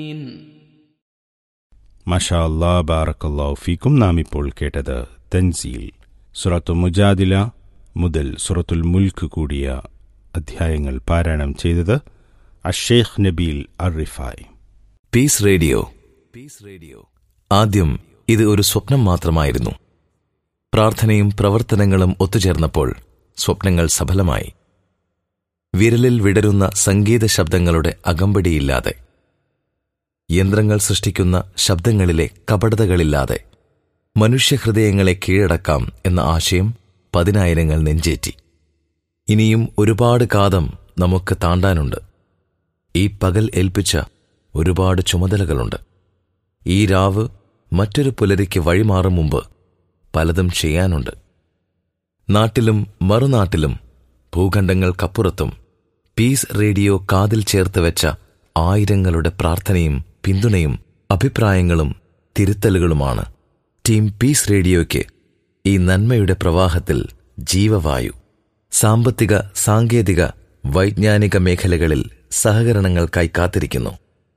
മഷാ അല്ലാ ബാറക്കല്ലാഹു ഫീക്കും നാം ഇപ്പോൾ കേട്ടത് തൻസീൽ സുറത്തു മുജാദില മുതൽ സുറത്തുൽ മുൽക്ക് കൂടിയ അധ്യായങ്ങൾ പാരായണം ചെയ്തത് അഷേഖ് നബീൽ അറിഫായ് പീസ് റേഡിയോ പീസ് റേഡിയോ ആദ്യം ഇത് ഒരു സ്വപ്നം മാത്രമായിരുന്നു പ്രാർത്ഥനയും പ്രവർത്തനങ്ങളും ഒത്തുചേർന്നപ്പോൾ സ്വപ്നങ്ങൾ സഫലമായി വിരലിൽ വിടരുന്ന സംഗീത ശബ്ദങ്ങളുടെ അകമ്പടിയില്ലാതെ യന്ത്രങ്ങൾ സൃഷ്ടിക്കുന്ന ശബ്ദങ്ങളിലെ കപടതകളില്ലാതെ മനുഷ്യഹൃദയങ്ങളെ കീഴടക്കാം എന്ന ആശയം പതിനായിരങ്ങൾ നെഞ്ചേറ്റി ഇനിയും ഒരുപാട് കാതം നമുക്ക് താണ്ടാനുണ്ട് ഈ പകൽ ഏൽപ്പിച്ച ഒരുപാട് ചുമതലകളുണ്ട് ഈ രാവ് മറ്റൊരു പുലരിക്ക് വഴിമാറും മുമ്പ് പലതും ചെയ്യാനുണ്ട് നാട്ടിലും മറുനാട്ടിലും ഭൂഖണ്ഡങ്ങൾക്കപ്പുറത്തും പീസ് റേഡിയോ കാതിൽ ചേർത്ത് വെച്ച ആയിരങ്ങളുടെ പ്രാർത്ഥനയും പിന്തുണയും അഭിപ്രായങ്ങളും തിരുത്തലുകളുമാണ് ടീം പീസ് റേഡിയോയ്ക്ക് ഈ നന്മയുടെ പ്രവാഹത്തിൽ ജീവവായു സാമ്പത്തിക സാങ്കേതിക വൈജ്ഞാനിക മേഖലകളിൽ സഹകരണങ്ങൾക്കായി കാത്തിരിക്കുന്നു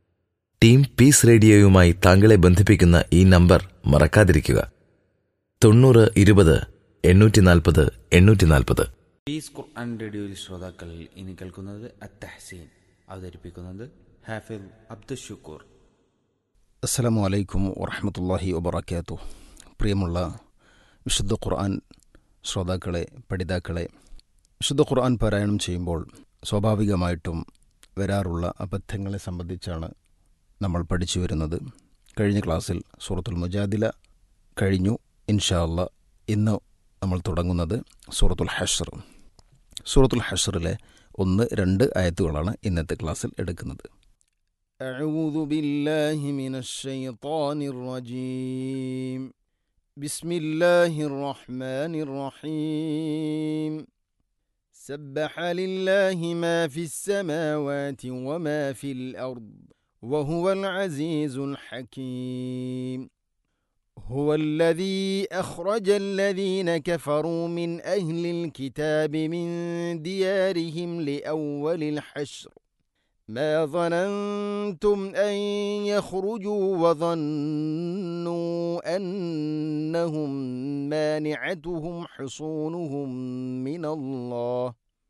ടീം പീസ് റേഡിയോയുമായി താങ്കളെ ബന്ധിപ്പിക്കുന്ന ഈ നമ്പർ മറക്കാതിരിക്കുക തൊണ്ണൂറ് ഇരുപത് എണ്ണൂറ്റി നാൽപ്പത് എണ്ണൂറ്റി നാൽപ്പത് പീസ് ഖുർആൻ റേഡിയോയിൽ ശ്രോതാക്കൾ ഇനി കേൾക്കുന്നത് അത്തഹസീൻ അവതരിപ്പിക്കുന്നത് ഹാഫിൽ അബ്ദുഷുക്കൂർ അസ്സലാമു അലൈക്കും വറഹമത്തല്ലാഹി വബർക്കാത്തു പ്രിയമുള്ള വിശുദ്ധ ഖുർആൻ ശ്രോതാക്കളെ പഠിതാക്കളെ വിശുദ്ധ ഖുർആൻ പാരായണം ചെയ്യുമ്പോൾ സ്വാഭാവികമായിട്ടും വരാറുള്ള അബദ്ധങ്ങളെ സംബന്ധിച്ചാണ് നമ്മൾ പഠിച്ചു വരുന്നത് കഴിഞ്ഞ ക്ലാസ്സിൽ സൂറത്തുൽ മുജാദില കഴിഞ്ഞു ഇൻഷാ അല്ല ഇന്ന് നമ്മൾ തുടങ്ങുന്നത് സൂറത്തുൽ ഹഷർ സൂറത്തുൽ ഹഷറിലെ ഒന്ന് രണ്ട് ആയത്തുകളാണ് ഇന്നത്തെ ക്ലാസ്സിൽ എടുക്കുന്നത് أعوذ بالله من الشيطان الرجيم بسم الله الرحمن الرحيم سبح لله ما في السماوات وما في الأرض وهو العزيز الحكيم هو الذي أخرج الذين كفروا من أهل الكتاب من ديارهم لأول الحشر ما ظننتم أن يخرجوا وظنوا أنهم مانعتهم حصونهم من الله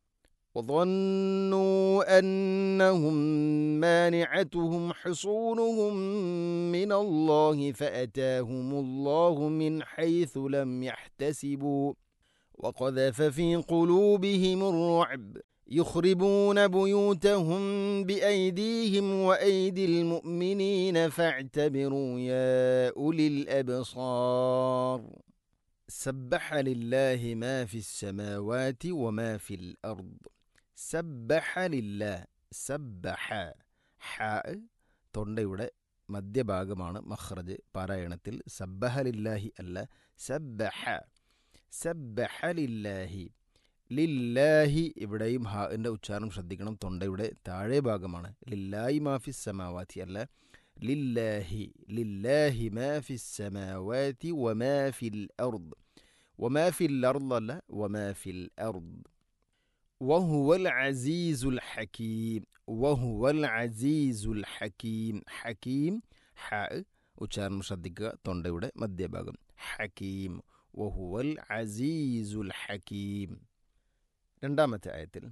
وظنوا أنهم مانعتهم حصونهم من الله فأتاهم الله من حيث لم يحتسبوا وقذف في قلوبهم الرعب يخربون بيوتهم بأيديهم وأيدي المؤمنين فاعتبروا يا أولي الأبصار سبح لله ما في السماوات وما في الأرض സബ്ബഹ ലില്ല സബ്ബഹ ഹ തൊണ്ടയുടെ മധ്യഭാഗമാണ് മഹ്റജ് പാരായണത്തിൽ സബ്ബഹ ലില്ലാഹി അല്ല സബ്ബഹ സബ്ബഹ ലില്ലാഹി ലില്ലാഹി ഇവിടെയും ഹാഇൻ്റെ ഉച്ചാരണം ശ്രദ്ധിക്കണം തൊണ്ടയുടെ താഴെ ഭാഗമാണ് ലില്ലാഹി മാഫി സമാവാത്തി അല്ല ലില്ലാഹി ലില്ലാഹി മാഫി സമാവാത്തി വമാ ഫിൽ അർദ് വമാ ഫിൽ അർദ് അല്ല വമാ ഫിൽ അർദ് وهو العزيز الحكيم وهو العزيز الحكيم حكيم ഹ ഉച്ചാരണം ശ്രദ്ധിക്കുക തൊണ്ടയുടെ മധ്യഭാഗം ഹക്കീം വഹുവൽ അസീസുൽ ഹക്കീം രണ്ടാമത്തെ ആയത്തിൽ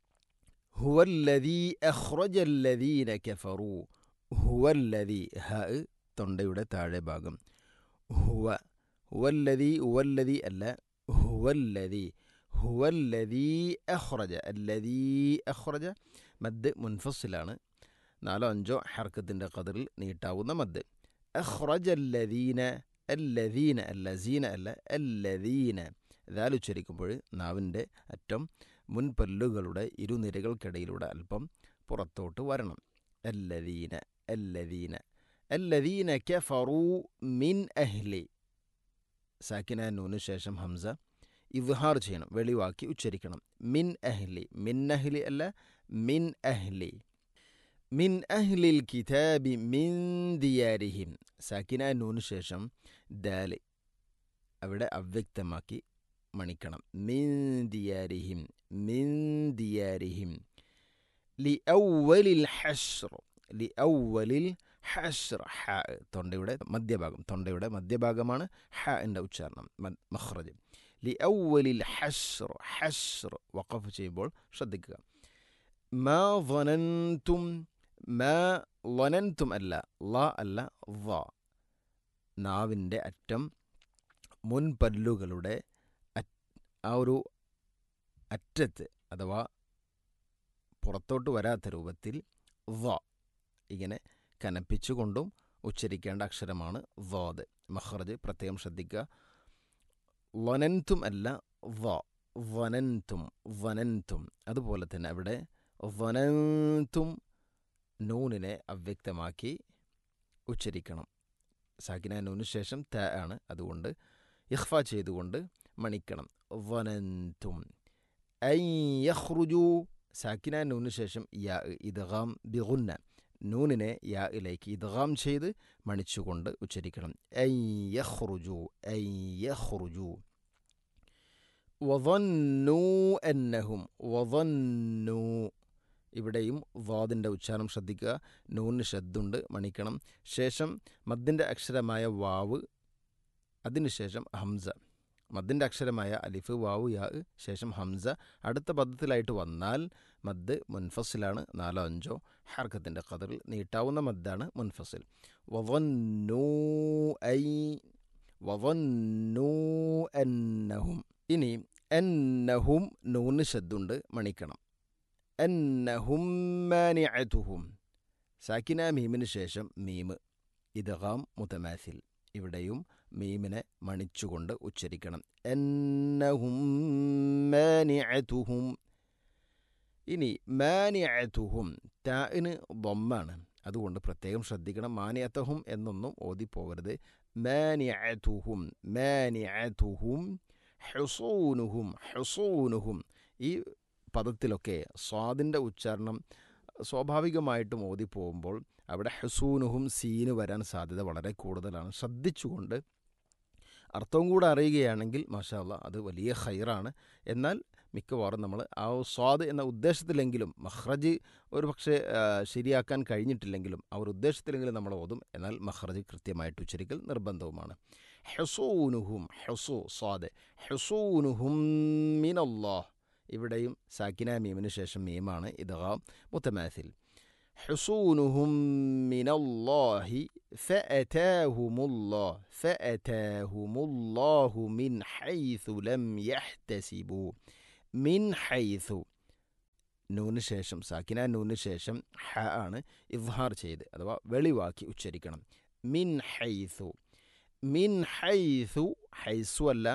ഹുവല്ലദീ അഖ്റജല്ലദീന കഫറു ഹുവല്ലദീ ഹ തൊണ്ടയുടെ താഴെ ഭാഗം ഹുവ ഹുവല്ലദീ ഹുവല്ലദീ അല്ല ഹുവല്ലദീ ഹുവല്ലദീ അഖ്റജ അല്ലദീ അഖ്റജ മദ് മുൻഫസിലാണ് നാലോ അഞ്ചോ ഹർക്കത്തിൻ്റെ കതിറിൽ നീട്ടാവുന്ന മദ് അഖ്റജ അല്ലദീന അല്ലദീന അല്ല സീന അല്ല അല്ലദീന ദാൽ ഉച്ചരിക്കുമ്പോൾ നാവിൻ്റെ അറ്റം മുൻപല്ലുകളുടെ ഇരുനിരകൾക്കിടയിലൂടെ അല്പം പുറത്തോട്ട് വരണം അല്ലദീന അല്ലദീന അല്ലദീന കഫറു മിൻ അഹ്ലി സാക്കിന നൂന് ശേഷം ഹംസ ഇവ്ഹാർ ചെയ്യണം വെളിവാക്കി ഉച്ചരിക്കണം മിൻ അഹ്ലി മിൻ അഹ്ലി അല്ല മിൻ അഹ്ലി മിൻ അഹ്ലിൽ കിതാബി മിൻ ദിയാരിഹിം സാക്കിന നൂന് ശേഷം ദാല് അവിടെ അവ്യക്തമാക്കി മണിക്കണം മിൻ ദിയാരിഹിം മിൻ ദിയാരിഹിം ലി ഔവലിൽ ഹഷ്ർ ലി ഔവലിൽ ഹഷ്ർ ഹ തൊണ്ടയുടെ മധ്യഭാഗം തൊണ്ടയുടെ മധ്യഭാഗമാണ് ഹ എൻ്റെ ഉച്ചാരണം മ- മഖ്റജ് ലി ഔവലിൽ ഹഷ്ർ ഹഷ്ർ വഖഫ് ചെയ്യുമ്പോൾ ശ്രദ്ധിക്കുക മാ വനന്തും മാ വനന്തും അല്ല ല അല്ല വ നാവിൻ്റെ അറ്റം മുൻപല്ലുകളുടെ അറ്റ്- ആ ഒരു അറ്റത്ത് അഥവാ പുറത്തോട്ട് വരാത്ത രൂപത്തിൽ വ ഇങ്ങനെ കനപ്പിച്ചുകൊണ്ടും ഉച്ചരിക്കേണ്ട അക്ഷരമാണ് വാദ് മഹ്റജ് പ്രത്യേകം ശ്രദ്ധിക്കുക വനന്തും അല്ല വ വനന്തും വനന്തും അതുപോലെ തന്നെ അവിടെ വനന്തും നൂനിനെ അവ്യക്തമാക്കി ഉച്ചരിക്കണം സാക്കിന നൂന് ശേഷം ത ആണ് അതുകൊണ്ട് ഇഖ്ഫ ചെയ്തുകൊണ്ട് മണിക്കണം വനന്തും ഐ യഖ്റുജു സാക്കിന നൂന് ശേഷം യാ ഇദ്ഗാം ബിഗുന്ന നൂനിനെ യാ ഇലേക്ക് ഇദ്ഗാം ചെയ്ത് മണിച്ചുകൊണ്ട് ഉച്ചരിക്കണം ഐ യഖ്റുജു ഐ യഖ്റുജു വظنوا അന്നഹും വظنوا ഇവിടെയും വാദിൻ്റെ ഉച്ചാരണം ശ്രദ്ധിക്കുക നൂന് ശബ്ദുണ്ട് മണിക്കണം ശേഷം മദ്ദിൻ്റെ അക്ഷരമായ വാവ് അതിനുശേഷം ഹംസ മദ്ദിൻ്റെ അക്ഷരമായ അലിഫ് വാവ് യാ ശേഷം ഹംസ അടുത്ത പദത്തിലായിട്ട് വന്നാൽ മദ് മുൻഫസിലാണ് നാലോ അഞ്ചോ ഹർക്കത്തിൻ്റെ കതറിൽ നീട്ടാവുന്ന മദ്ദാണ് മുൻഫസിൽ വവന്നൂ ഐ വവന്നൂ എന്നഹും ഇനി എന്നഹും നൂന് ശബ്ദുണ്ട് മണിക്കണം എന്നഹും മാനിഅതുഹും സാക്കിന മീമിന് ശേഷം മീമ് ഇദ്ഗാം മുതമാസിൽ ഇവിടെയും മീമിനെ മണിച്ചുകൊണ്ട് ഉച്ചരിക്കണം എന്നഹും മാനിഅതുഹും ഇനി മാനിഅതുഹും താഇന് ദമ്മാണ് അതുകൊണ്ട് പ്രത്യേകം ശ്രദ്ധിക്കണം മാനിയത്തഹും എന്നൊന്നും ഓതിപ്പോകരുത് മാനിഅതുഹും മാനിഅതുഹും ഹുസൂനുഹും ഹുസൂനുഹും ഈ പദത്തിലൊക്കെ സ്വാദിൻ്റെ ഉച്ചാരണം സ്വാഭാവികമായിട്ടും ഓതിപ്പോകുമ്പോൾ അവിടെ ഹസൂനുഹും സീന് വരാൻ സാധ്യത വളരെ കൂടുതലാണ് ശ്രദ്ധിച്ചുകൊണ്ട് അർത്ഥവും കൂടെ അറിയുകയാണെങ്കിൽ മാഷാല്ല അത് വലിയ ഹൈറാണ് എന്നാൽ മിക്കവാറും നമ്മൾ ആ സ്വാദ് എന്ന ഉദ്ദേശത്തിലെങ്കിലും മഹ്റജ് ഒരു പക്ഷേ ആ, ശരിയാക്കാൻ കഴിഞ്ഞിട്ടില്ലെങ്കിലും ആ ഒരു ഉദ്ദേശത്തിലെങ്കിലും നമ്മൾ ഓതും എന്നാൽ മഹ്റജ് കൃത്യമായിട്ട് ഉച്ചരിക്കൽ നിർബന്ധവുമാണ് ഹെസൂനുഹും ഹെസു സ്വാദ് ഹെസൂനുഹും മിനല്ലാഹ് ഇവിടെയും സാക്കിന മീമിന് ശേഷം മീമാണ് ഇദ്ഗാ മുത്തമാസിൽ حصونهم من الله فأتاهم الله فأتاهم الله من حيث لم يحتسبوا من حيث നൂന് ശേഷം സാക്കിന നൂന് ശേഷം ഹ ആണ് ഇദ്ഹാർ ചെയ്ത് അഥവാ വെളിവാക്കി ഉച്ചരിക്കണം മിൻ ഹൈസു മിൻ ഹൈസു ഹൈസു അല്ല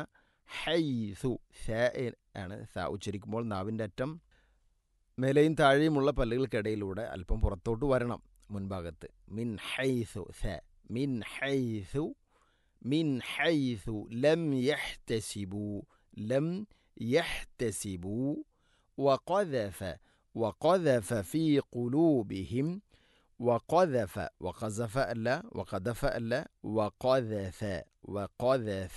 ഹൈസു സ ആണ് സ ഉച്ചരിക്കുമ്പോൾ നാവിൻ്റെ അറ്റം മേലെയും താഴെയുമുള്ള പല്ലുകൾക്കിടയിലൂടെ അല്പം പുറത്തോട്ട് വരണം മുൻഭാഗത്ത് മിൻ ഹൈസു സ മിൻ ഹൈസു മിൻ ഹൈസു ലം യഹ്തസിബു ലം യഹ്തസിബു وقذف وقذف في قلوبهم وقذف وقذف ألا وقذف ألا وقذف وقذف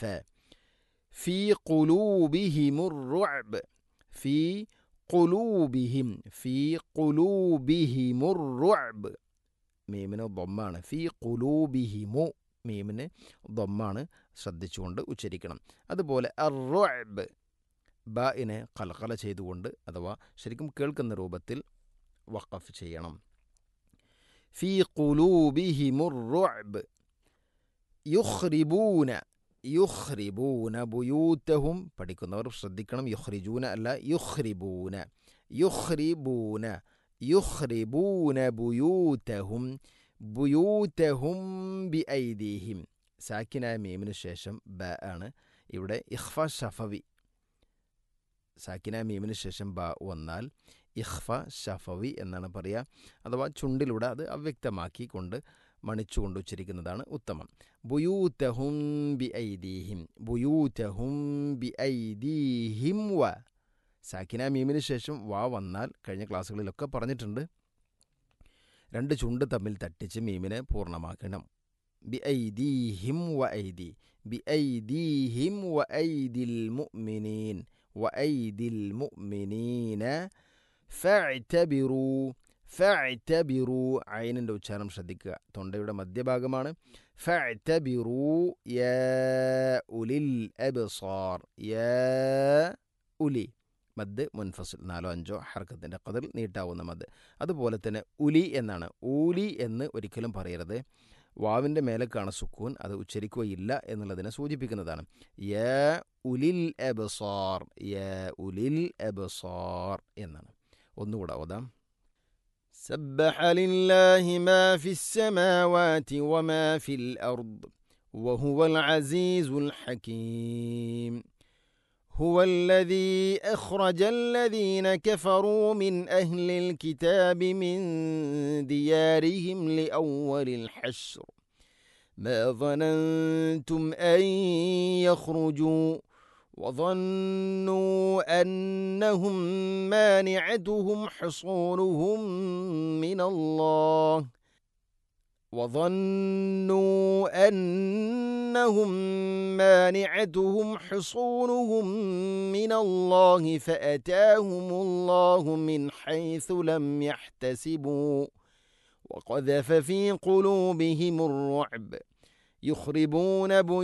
في قلوبهم الرعب في قلوبهم في قلوبهم الرعب മീമിന് ദൊമ്മാണ് ഫി കുലൂബിഹിമു മീമിന് ദൊമ്മാണ് ശ്രദ്ധിച്ചുകൊണ്ട് ഉച്ചരിക്കണം അതുപോലെ അറുഅബ് ബാഇനെ കലകല ചെയ്തുകൊണ്ട് അഥവാ ശരിക്കും കേൾക്കുന്ന രൂപത്തിൽ വഖഫ് ചെയ്യണം ഫി കുലൂബിഹിമുറുഅബ് യുഖ്രിബൂന യുഖ്രിബൂന ബുയൂത്തഹും പഠിക്കുന്നവർ ശ്രദ്ധിക്കണം യുഖ്രിജൂന അല്ല യുഖ്രിബൂന യുഖ്രിബൂന യുഖ്രിബൂന ബുയൂത്തഹും ബുയൂത്തഹും ബി ഐദീഹിം സാക്കിനായ മീമിന് ശേഷം ബ ആണ് ഇവിടെ ഇഖ്ഫ ഷഫവി സാക്കിന മീമിന് ശേഷം ബ വന്നാൽ ഇഖ്ഫ ഷഫവി എന്നാണ് പറയുക അഥവാ ചുണ്ടിലൂടെ അത് അവ്യക്തമാക്കി കൊണ്ട് മണിച്ചുകൊണ്ട് ഉച്ചരിക്കുന്നതാണ് ഉത്തമം ബുയൂത്തഹും ബി ഐദീഹിം ബുയൂത്തഹും ബി ഐദീഹിം വ സാക്കിന മീമിന് ശേഷം വ വന്നാൽ കഴിഞ്ഞ ക്ലാസ്സുകളിലൊക്കെ പറഞ്ഞിട്ടുണ്ട് രണ്ട് ചുണ്ട് തമ്മിൽ തട്ടിച്ച് മീമിനെ പൂർണ്ണമാക്കണം ബി ഐദീഹിം വ ഐദി ബി ഐദീഹിം വ ഐദിൽ മുഅ്മിനീൻ وأيدي المؤمنين فاعتبروا ഫഅ്തബിറു ഐനിൻ്റെ ഉച്ചാരണം ശ്രദ്ധിക്കുക തൊണ്ടയുടെ മധ്യഭാഗമാണ് ഫഅ്തബിറു യാ ഉലിൽ അബ്സാർ യാ ഉലി മദ് മുൻഫസിൽ നാലോ അഞ്ചോ ഹർക്കത്തിൻ്റെ കതിർ നീട്ടാവുന്ന മദ് അതുപോലെ തന്നെ ഉലി എന്നാണ് ഊലി എന്ന് ഒരിക്കലും പറയരുത് വാവിൻ്റെ മേലക്കാണ് സുക്കൂൻ അത് ഉച്ചരിക്കുകയില്ല എന്നുള്ളതിനെ സൂചിപ്പിക്കുന്നതാണ് യ ഉലിൽ എബസാർ യ ഉലിൽ എബസാർ എന്നാണ് ഒന്നുകൂടെ ഓതാം سبح لله ما في السماوات وما في الأرض وهو العزيز الحكيم هو الذي أخرج الذين كفروا من أهل الكتاب من ديارهم لأول الحشر ما ظننتم أن يخرجوا وظنوا أنهم مانعتهم حصونهم من الله وظنوا أنهم مانعتهم حصونهم من الله فأتاهم الله من حيث لم يحتسبوا وقذف في قلوبهم الرعب يخربون